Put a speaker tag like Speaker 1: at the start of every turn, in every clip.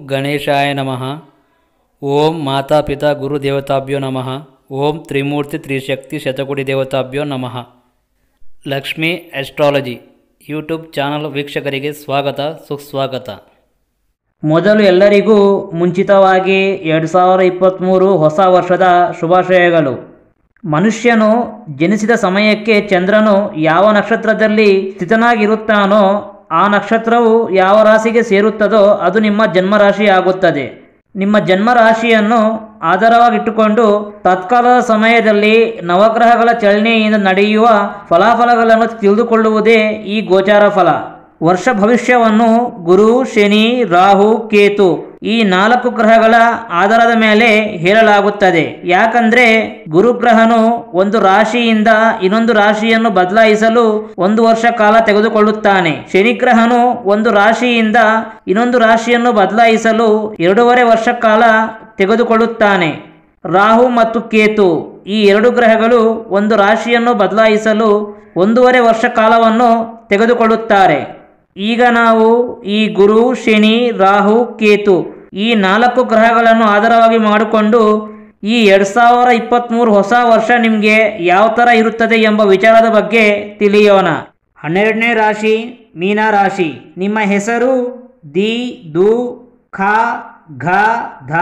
Speaker 1: ಗಣೇಶಾಯ ನಮಃ ಓಂ ಮಾತಾಪಿತಾ ಗುರುದೇವತಾಭ್ಯೋ ನಮಃ ಓಂ ತ್ರಿಮೂರ್ತಿ ತ್ರಿಶಕ್ತಿ ಶತಕೋಟಿ ದೇವತಾಭ್ಯೋ ನಮಃ ಲಕ್ಷ್ಮೀ ಆಸ್ಟ್ರಾಲಜಿ ಯೂಟ್ಯೂಬ್ ಚಾನಲ್ ವೀಕ್ಷಕರಿಗೆ ಸ್ವಾಗತ ಸುಸ್ವಾಗತ
Speaker 2: ಮೊದಲು ಎಲ್ಲರಿಗೂ ಮುಂಚಿತವಾಗಿ ಎರಡು ಸಾವಿರ ಇಪ್ಪತ್ತ್ಮೂರು ಹೊಸ ವರ್ಷದ ಶುಭಾಶಯಗಳು ಮನುಷ್ಯನು ಜನಿಸಿದ ಸಮಯಕ್ಕೆ ಚಂದ್ರನು ಯಾವ ನಕ್ಷತ್ರದಲ್ಲಿ ಸ್ಥಿತನಾಗಿರುತ್ತಾನೋ ಆ ನಕ್ಷತ್ರವು ಯಾವ ರಾಶಿಗೆ ಸೇರುತ್ತದೋ ಅದು ನಿಮ್ಮ ಜನ್ಮರಾಶಿ ಆಗುತ್ತದೆ ನಿಮ್ಮ ಜನ್ಮರಾಶಿಯನ್ನು ಆಧಾರವಾಗಿಟ್ಟುಕೊಂಡು ತತ್ಕಾಲದ ಸಮಯದಲ್ಲಿ ನವಗ್ರಹಗಳ ಚಲನೆಯಿಂದ ನಡೆಯುವ ಫಲಾಫಲಗಳನ್ನು ತಿಳಿದುಕೊಳ್ಳುವುದೇ ಈ ಗೋಚಾರ ಫಲ ವರ್ಷ ಭವಿಷ್ಯವನ್ನು ಗುರು ಶನಿ ರಾಹು ಕೇತು ಈ ನಾಲ್ಕು ಗ್ರಹಗಳ ಆಧಾರದ ಮೇಲೆ ಹೇಳಲಾಗುತ್ತದೆ ಯಾಕಂದ್ರೆ ಗುರುಗ್ರಹನು ಒಂದು ರಾಶಿಯಿಂದ ಇನ್ನೊಂದು ರಾಶಿಯನ್ನು ಬದಲಾಯಿಸಲು ಒಂದು ವರ್ಷ ಕಾಲ ತೆಗೆದುಕೊಳ್ಳುತ್ತಾನೆ ಶನಿಗ್ರಹನು ಒಂದು ರಾಶಿಯಿಂದ ಇನ್ನೊಂದು ರಾಶಿಯನ್ನು ಬದಲಾಯಿಸಲು ಎರಡೂವರೆ ವರ್ಷ ಕಾಲ ತೆಗೆದುಕೊಳ್ಳುತ್ತಾನೆ ರಾಹು ಮತ್ತು ಕೇತು ಈ ಎರಡು ಗ್ರಹಗಳು ಒಂದು ರಾಶಿಯನ್ನು ಬದಲಾಯಿಸಲು ಒಂದೂವರೆ ವರ್ಷ ಕಾಲವನ್ನು ತೆಗೆದುಕೊಳ್ಳುತ್ತಾರೆ ಈಗ ನಾವು ಈ ಗುರು ಶನಿ ರಾಹು ಕೇತು ಈ ನಾಲ್ಕು ಗ್ರಹಗಳನ್ನು ಆಧಾರವಾಗಿ ಮಾಡಿಕೊಂಡು ಈ ಎರಡು ಸಾವಿರ ಇಪ್ಪತ್ತ್ಮೂರು ಹೊಸ ವರ್ಷ ನಿಮಗೆ ಯಾವ ಥರ ಇರುತ್ತದೆ ಎಂಬ ವಿಚಾರದ ಬಗ್ಗೆ ತಿಳಿಯೋಣ ಹನ್ನೆರಡನೇ ರಾಶಿ ಮೀನ ರಾಶಿ ನಿಮ್ಮ ಹೆಸರು ದಿ ದು ಖ ಘ ಧ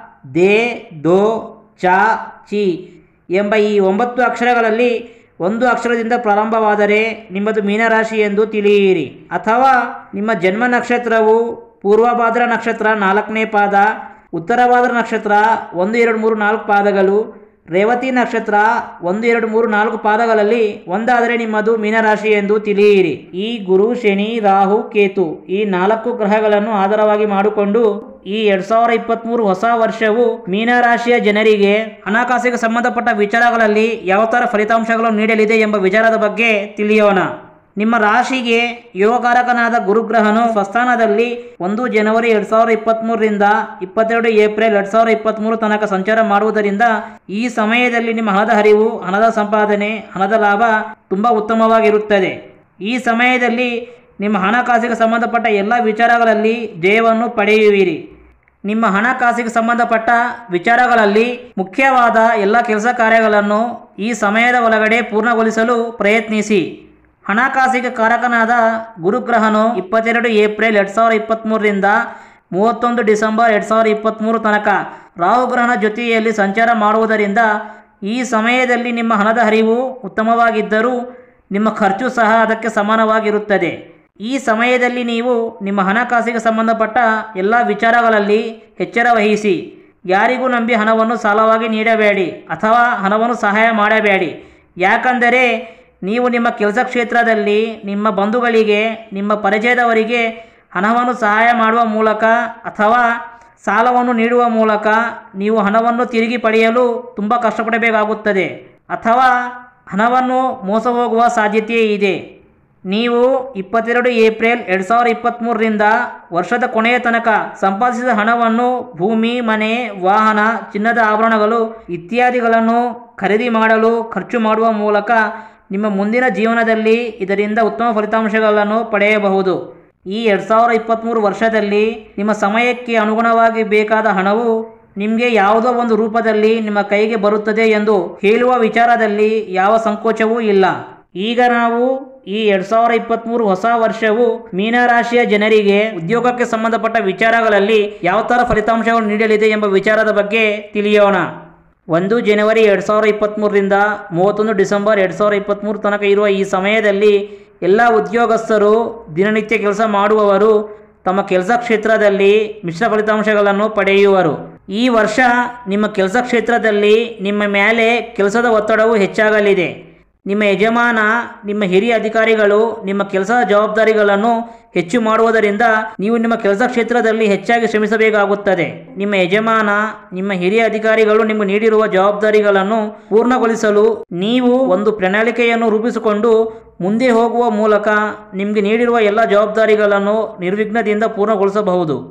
Speaker 2: ದೇ ದೋ ಚ ಚಿ ಎಂಬ ಈ ಒಂಬತ್ತು ಅಕ್ಷರಗಳಲ್ಲಿ ಒಂದು ಅಕ್ಷರದಿಂದ ಪ್ರಾರಂಭವಾದರೆ ನಿಮ್ಮದು ಮೀನರಾಶಿ ಎಂದು ತಿಳಿಯಿರಿ ಅಥವಾ ನಿಮ್ಮ ಜನ್ಮ ನಕ್ಷತ್ರವು ಪೂರ್ವಭಾದ್ರ ನಕ್ಷತ್ರ ನಾಲ್ಕನೇ ಪಾದ ಉತ್ತರಭಾದ್ರ ನಕ್ಷತ್ರ ಒಂದು ಎರಡು ಮೂರು ನಾಲ್ಕು ಪಾದಗಳು ರೇವತಿ ನಕ್ಷತ್ರ ಒಂದು ಎರಡು ಮೂರು ನಾಲ್ಕು ಪಾದಗಳಲ್ಲಿ ಒಂದಾದರೆ ನಿಮ್ಮದು ಮೀನರಾಶಿ ಎಂದು ತಿಳಿಯಿರಿ ಈ ಗುರು ಶನಿ ರಾಹು ಕೇತು ಈ ನಾಲ್ಕು ಗ್ರಹಗಳನ್ನು ಆಧಾರವಾಗಿ ಮಾಡಿಕೊಂಡು ಈ ಎರಡ್ ಸಾವಿರ ಇಪ್ಪತ್ತ್ಮೂರು ಹೊಸ ವರ್ಷವು ಮೀನರಾಶಿಯ ಜನರಿಗೆ ಹಣಕಾಸಿಗೆ ಸಂಬಂಧಪಟ್ಟ ವಿಚಾರಗಳಲ್ಲಿ ಯಾವ ಥರ ಫಲಿತಾಂಶಗಳು ನೀಡಲಿದೆ ಎಂಬ ವಿಚಾರದ ಬಗ್ಗೆ ತಿಳಿಯೋಣ ನಿಮ್ಮ ರಾಶಿಗೆ ಯೋಗಕಾರಕನಾದ ಗುರುಗ್ರಹನು ಸ್ವಸ್ಥಾನದಲ್ಲಿ ಒಂದು ಜನವರಿ ಎರಡ್ ಸಾವಿರದ ಇಪ್ಪತ್ತ್ಮೂರರಿಂದ ಇಪ್ಪತ್ತೆರಡು ಏಪ್ರಿಲ್ ಎರಡ್ ಸಾವಿರದ ಇಪ್ಪತ್ತ್ಮೂರು ತನಕ ಸಂಚಾರ ಮಾಡುವುದರಿಂದ ಈ ಸಮಯದಲ್ಲಿ ನಿಮ್ಮ ಹಣದ ಹರಿವು ಹಣದ ಸಂಪಾದನೆ ಹಣದ ಲಾಭ ತುಂಬ ಉತ್ತಮವಾಗಿರುತ್ತದೆ ಈ ಸಮಯದಲ್ಲಿ ನಿಮ್ಮ ಹಣಕಾಸಿಗೆ ಸಂಬಂಧಪಟ್ಟ ಎಲ್ಲ ವಿಚಾರಗಳಲ್ಲಿ ಜಯವನ್ನು ಪಡೆಯುವಿರಿ ನಿಮ್ಮ ಹಣಕಾಸಿಗೆ ಸಂಬಂಧಪಟ್ಟ ವಿಚಾರಗಳಲ್ಲಿ ಮುಖ್ಯವಾದ ಎಲ್ಲ ಕೆಲಸ ಕಾರ್ಯಗಳನ್ನು ಈ ಸಮಯದ ಒಳಗಡೆ ಪೂರ್ಣಗೊಳಿಸಲು ಪ್ರಯತ್ನಿಸಿ ಹಣಕಾಸಿಗೆ ಕಾರಕನಾದ ಗುರುಗ್ರಹನು ಇಪ್ಪತ್ತೆರಡು ಏಪ್ರಿಲ್ ಎರಡು ಸಾವಿರದ ಇಪ್ಪತ್ತ್ಮೂರರಿಂದ ಮೂವತ್ತೊಂದು ಡಿಸೆಂಬರ್ ಎರಡು ಸಾವಿರದ ಇಪ್ಪತ್ತ್ಮೂರು ತನಕ ರಾಹುಗ್ರಹಣ ಜೊತೆಯಲ್ಲಿ ಸಂಚಾರ ಮಾಡುವುದರಿಂದ ಈ ಸಮಯದಲ್ಲಿ ನಿಮ್ಮ ಹಣದ ಹರಿವು ಉತ್ತಮವಾಗಿದ್ದರೂ ನಿಮ್ಮ ಖರ್ಚು ಸಹ ಅದಕ್ಕೆ ಸಮಾನವಾಗಿರುತ್ತದೆ ಈ ಸಮಯದಲ್ಲಿ ನೀವು ನಿಮ್ಮ ಹಣಕಾಸಿಗೆ ಸಂಬಂಧಪಟ್ಟ ಎಲ್ಲ ವಿಚಾರಗಳಲ್ಲಿ ಎಚ್ಚರ ವಹಿಸಿ ಯಾರಿಗೂ ನಂಬಿ ಹಣವನ್ನು ಸಾಲವಾಗಿ ನೀಡಬೇಡಿ ಅಥವಾ ಹಣವನ್ನು ಸಹಾಯ ಮಾಡಬೇಡಿ ಯಾಕಂದರೆ ನೀವು ನಿಮ್ಮ ಕೆಲಸ ಕ್ಷೇತ್ರದಲ್ಲಿ ನಿಮ್ಮ ಬಂಧುಗಳಿಗೆ ನಿಮ್ಮ ಪರಿಚಯದವರಿಗೆ ಹಣವನ್ನು ಸಹಾಯ ಮಾಡುವ ಮೂಲಕ ಅಥವಾ ಸಾಲವನ್ನು ನೀಡುವ ಮೂಲಕ ನೀವು ಹಣವನ್ನು ತಿರುಗಿ ಪಡೆಯಲು ತುಂಬ ಕಷ್ಟಪಡಬೇಕಾಗುತ್ತದೆ ಅಥವಾ ಹಣವನ್ನು ಮೋಸ ಹೋಗುವ ಸಾಧ್ಯತೆಯೇ ಇದೆ ನೀವು ಇಪ್ಪತ್ತೆರಡು ಏಪ್ರಿಲ್ ಎರಡು ಸಾವಿರದ ಇಪ್ಪತ್ತ್ಮೂರರಿಂದ ವರ್ಷದ ಕೊನೆಯ ತನಕ ಸಂಪಾದಿಸಿದ ಹಣವನ್ನು ಭೂಮಿ ಮನೆ ವಾಹನ ಚಿನ್ನದ ಆಭರಣಗಳು ಇತ್ಯಾದಿಗಳನ್ನು ಖರೀದಿ ಮಾಡಲು ಖರ್ಚು ಮಾಡುವ ಮೂಲಕ ನಿಮ್ಮ ಮುಂದಿನ ಜೀವನದಲ್ಲಿ ಇದರಿಂದ ಉತ್ತಮ ಫಲಿತಾಂಶಗಳನ್ನು ಪಡೆಯಬಹುದು ಈ ಎರಡು ಸಾವಿರ ಇಪ್ಪತ್ತ್ಮೂರು ವರ್ಷದಲ್ಲಿ ನಿಮ್ಮ ಸಮಯಕ್ಕೆ ಅನುಗುಣವಾಗಿ ಬೇಕಾದ ಹಣವು ನಿಮಗೆ ಯಾವುದೋ ಒಂದು ರೂಪದಲ್ಲಿ ನಿಮ್ಮ ಕೈಗೆ ಬರುತ್ತದೆ ಎಂದು ಹೇಳುವ ವಿಚಾರದಲ್ಲಿ ಯಾವ ಸಂಕೋಚವೂ ಇಲ್ಲ ಈಗ ನಾವು ಈ ಎರಡು ಸಾವಿರ ಇಪ್ಪತ್ತ್ಮೂರು ಹೊಸ ವರ್ಷವು ಮೀನರಾಶಿಯ ಜನರಿಗೆ ಉದ್ಯೋಗಕ್ಕೆ ಸಂಬಂಧಪಟ್ಟ ವಿಚಾರಗಳಲ್ಲಿ ಯಾವ ಥರ ಫಲಿತಾಂಶಗಳು ನೀಡಲಿದೆ ಎಂಬ ವಿಚಾರದ ಬಗ್ಗೆ ತಿಳಿಯೋಣ ಒಂದು ಜನವರಿ ಎರಡು ಸಾವಿರ ಇಪ್ಪತ್ತ್ಮೂರರಿಂದ ಮೂವತ್ತೊಂದು ಡಿಸೆಂಬರ್ ಎರಡು ಸಾವಿರ ಇಪ್ಪತ್ತ್ಮೂರು ತನಕ ಇರುವ ಈ ಸಮಯದಲ್ಲಿ ಎಲ್ಲ ಉದ್ಯೋಗಸ್ಥರು ದಿನನಿತ್ಯ ಕೆಲಸ ಮಾಡುವವರು ತಮ್ಮ ಕೆಲಸ ಕ್ಷೇತ್ರದಲ್ಲಿ ಮಿಶ್ರ ಫಲಿತಾಂಶಗಳನ್ನು ಪಡೆಯುವರು ಈ ವರ್ಷ ನಿಮ್ಮ ಕೆಲಸ ಕ್ಷೇತ್ರದಲ್ಲಿ ನಿಮ್ಮ ಮೇಲೆ ಕೆಲಸದ ಒತ್ತಡವು ಹೆಚ್ಚಾಗಲಿದೆ ನಿಮ್ಮ ಯಜಮಾನ ನಿಮ್ಮ ಹಿರಿಯ ಅಧಿಕಾರಿಗಳು ನಿಮ್ಮ ಕೆಲಸದ ಜವಾಬ್ದಾರಿಗಳನ್ನು ಹೆಚ್ಚು ಮಾಡುವುದರಿಂದ ನೀವು ನಿಮ್ಮ ಕೆಲಸ ಕ್ಷೇತ್ರದಲ್ಲಿ ಹೆಚ್ಚಾಗಿ ಶ್ರಮಿಸಬೇಕಾಗುತ್ತದೆ ನಿಮ್ಮ ಯಜಮಾನ ನಿಮ್ಮ ಹಿರಿಯ ಅಧಿಕಾರಿಗಳು ನಿಮಗೆ ನೀಡಿರುವ ಜವಾಬ್ದಾರಿಗಳನ್ನು ಪೂರ್ಣಗೊಳಿಸಲು ನೀವು ಒಂದು ಪ್ರಣಾಳಿಕೆಯನ್ನು ರೂಪಿಸಿಕೊಂಡು ಮುಂದೆ ಹೋಗುವ ಮೂಲಕ ನಿಮಗೆ ನೀಡಿರುವ ಎಲ್ಲ ಜವಾಬ್ದಾರಿಗಳನ್ನು ನಿರ್ವಿಘ್ನದಿಂದ ಪೂರ್ಣಗೊಳಿಸಬಹುದು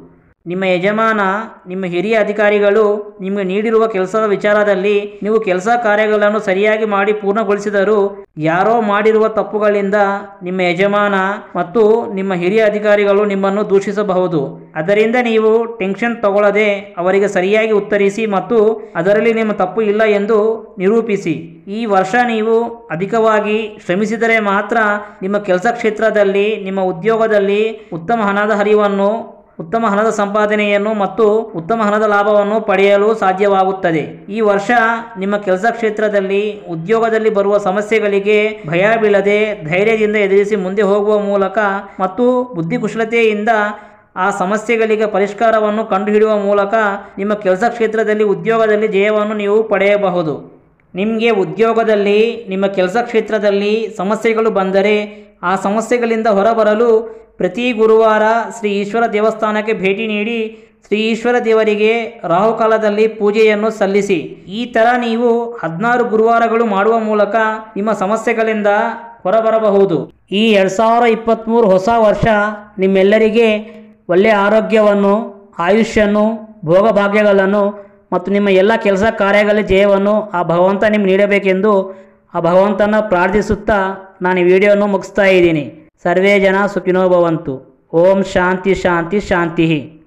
Speaker 2: ನಿಮ್ಮ ಯಜಮಾನ ನಿಮ್ಮ ಹಿರಿಯ ಅಧಿಕಾರಿಗಳು ನಿಮಗೆ ನೀಡಿರುವ ಕೆಲಸದ ವಿಚಾರದಲ್ಲಿ ನೀವು ಕೆಲಸ ಕಾರ್ಯಗಳನ್ನು ಸರಿಯಾಗಿ ಮಾಡಿ ಪೂರ್ಣಗೊಳಿಸಿದರೂ ಯಾರೋ ಮಾಡಿರುವ ತಪ್ಪುಗಳಿಂದ ನಿಮ್ಮ ಯಜಮಾನ ಮತ್ತು ನಿಮ್ಮ ಹಿರಿಯ ಅಧಿಕಾರಿಗಳು ನಿಮ್ಮನ್ನು ದೂಷಿಸಬಹುದು ಅದರಿಂದ ನೀವು ಟೆನ್ಷನ್ ತಗೊಳ್ಳದೆ ಅವರಿಗೆ ಸರಿಯಾಗಿ ಉತ್ತರಿಸಿ ಮತ್ತು ಅದರಲ್ಲಿ ನಿಮ್ಮ ತಪ್ಪು ಇಲ್ಲ ಎಂದು ನಿರೂಪಿಸಿ ಈ ವರ್ಷ ನೀವು ಅಧಿಕವಾಗಿ ಶ್ರಮಿಸಿದರೆ ಮಾತ್ರ ನಿಮ್ಮ ಕೆಲಸ ಕ್ಷೇತ್ರದಲ್ಲಿ ನಿಮ್ಮ ಉದ್ಯೋಗದಲ್ಲಿ ಉತ್ತಮ ಹಣದ ಹರಿವನ್ನು ಉತ್ತಮ ಹಣದ ಸಂಪಾದನೆಯನ್ನು ಮತ್ತು ಉತ್ತಮ ಹಣದ ಲಾಭವನ್ನು ಪಡೆಯಲು ಸಾಧ್ಯವಾಗುತ್ತದೆ ಈ ವರ್ಷ ನಿಮ್ಮ ಕೆಲಸ ಕ್ಷೇತ್ರದಲ್ಲಿ ಉದ್ಯೋಗದಲ್ಲಿ ಬರುವ ಸಮಸ್ಯೆಗಳಿಗೆ ಭಯ ಬೀಳದೆ ಧೈರ್ಯದಿಂದ ಎದುರಿಸಿ ಮುಂದೆ ಹೋಗುವ ಮೂಲಕ ಮತ್ತು ಬುದ್ಧಿಕುಶಲತೆಯಿಂದ ಆ ಸಮಸ್ಯೆಗಳಿಗೆ ಪರಿಷ್ಕಾರವನ್ನು ಕಂಡುಹಿಡಿಯುವ ಮೂಲಕ ನಿಮ್ಮ ಕೆಲಸ ಕ್ಷೇತ್ರದಲ್ಲಿ ಉದ್ಯೋಗದಲ್ಲಿ ಜಯವನ್ನು ನೀವು ಪಡೆಯಬಹುದು ನಿಮಗೆ ಉದ್ಯೋಗದಲ್ಲಿ ನಿಮ್ಮ ಕೆಲಸ ಕ್ಷೇತ್ರದಲ್ಲಿ ಸಮಸ್ಯೆಗಳು ಬಂದರೆ ಆ ಸಮಸ್ಯೆಗಳಿಂದ ಹೊರಬರಲು ಪ್ರತಿ ಗುರುವಾರ ಶ್ರೀ ಈಶ್ವರ ದೇವಸ್ಥಾನಕ್ಕೆ ಭೇಟಿ ನೀಡಿ ಶ್ರೀ ಈಶ್ವರ ದೇವರಿಗೆ ರಾಹುಕಾಲದಲ್ಲಿ ಪೂಜೆಯನ್ನು ಸಲ್ಲಿಸಿ ಈ ಥರ ನೀವು ಹದಿನಾರು ಗುರುವಾರಗಳು ಮಾಡುವ ಮೂಲಕ ನಿಮ್ಮ ಸಮಸ್ಯೆಗಳಿಂದ ಹೊರಬರಬಹುದು ಈ ಎರಡು ಸಾವಿರ ಇಪ್ಪತ್ತ್ಮೂರು ಹೊಸ ವರ್ಷ ನಿಮ್ಮೆಲ್ಲರಿಗೆ ಒಳ್ಳೆಯ ಆರೋಗ್ಯವನ್ನು ಆಯುಷ್ಯನ್ನು ಭೋಗಭಾಗ್ಯಗಳನ್ನು ಮತ್ತು ನಿಮ್ಮ ಎಲ್ಲ ಕೆಲಸ ಕಾರ್ಯಗಳಲ್ಲಿ ಜಯವನ್ನು ಆ ಭಗವಂತ ನಿಮ್ಗೆ ನೀಡಬೇಕೆಂದು ಆ ಭಗವಂತನ ಪ್ರಾರ್ಥಿಸುತ್ತಾ ನಾನು ಈ ವಿಡಿಯೋವನ್ನು ಮುಗಿಸ್ತಾ ಇದ್ದೀನಿ ಸರ್ವೇ ಜನ ಸುಖಿನೋ ಭವಂತು ಓಂ ಶಾಂತಿ ಶಾಂತಿ ಶಾಂತಿ